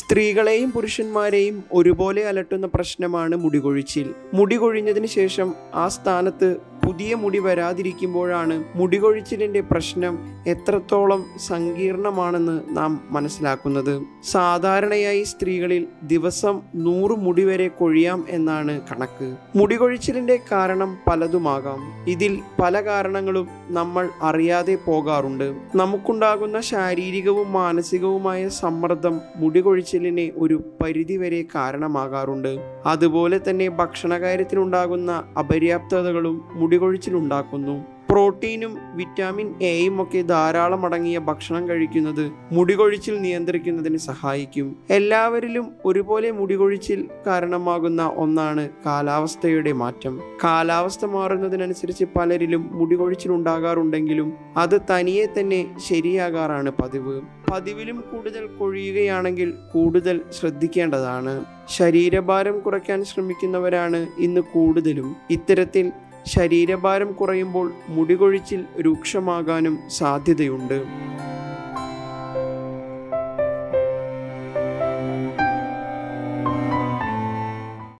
സ്ത്രീകളെയും പുരുഷന്മാരെയും ഒരുപോലെ അലട്ടുന്ന പ്രശ്നമാണ് മുടികൊഴിച്ചിൽ മുടി കൊഴിഞ്ഞതിന് ശേഷം ആ സ്ഥാനത്ത് പുതിയ മുടി വരാതിരിക്കുമ്പോഴാണ് മുടികൊഴിച്ചിലിന്റെ പ്രശ്നം എത്രത്തോളം സങ്കീർണമാണെന്ന് നാം മനസ്സിലാക്കുന്നത് സാധാരണയായി സ്ത്രീകളിൽ ദിവസം നൂറ് മുടി വരെ കൊഴിയാം എന്നാണ് കണക്ക് മുടികൊഴിച്ചിലിന്റെ കാരണം പലതുമാകാം ഇതിൽ പല കാരണങ്ങളും നമ്മൾ അറിയാതെ പോകാറുണ്ട് നമുക്കുണ്ടാകുന്ന ശാരീരികവും മാനസികവുമായ സമ്മർദ്ദം മുടികൊഴിച്ചിലിന് ഒരു പരിധിവരെ കാരണമാകാറുണ്ട് അതുപോലെ തന്നെ ഭക്ഷണകാര്യത്തിലുണ്ടാകുന്ന അപര്യാപ്തതകളും മുടികൊഴിച്ചിലുണ്ടാക്കുന്നു പ്രോട്ടീനും വിറ്റാമിൻ എയും ഒക്കെ ധാരാളം അടങ്ങിയ ഭക്ഷണം കഴിക്കുന്നത് മുടികൊഴിച്ചിൽ നിയന്ത്രിക്കുന്നതിന് സഹായിക്കും എല്ലാവരിലും ഒരുപോലെ മുടികൊഴിച്ചിൽ കാരണമാകുന്ന ഒന്നാണ് കാലാവസ്ഥയുടെ മാറ്റം കാലാവസ്ഥ മാറുന്നതിനനുസരിച്ച് പലരിലും മുടികൊഴിച്ചിൽ ഉണ്ടാകാറുണ്ടെങ്കിലും അത് തനിയെ തന്നെ ശരിയാകാറാണ് പതിവ് പതിവിലും കൂടുതൽ കൊഴിയുകയാണെങ്കിൽ കൂടുതൽ ശ്രദ്ധിക്കേണ്ടതാണ് ശരീരഭാരം കുറയ്ക്കാൻ ശ്രമിക്കുന്നവരാണ് ഇന്ന് കൂടുതലും ഇത്തരത്തിൽ ശരീരഭാരം കുറയുമ്പോൾ മുടികൊഴിച്ചിൽ രൂക്ഷമാകാനും സാധ്യതയുണ്ട്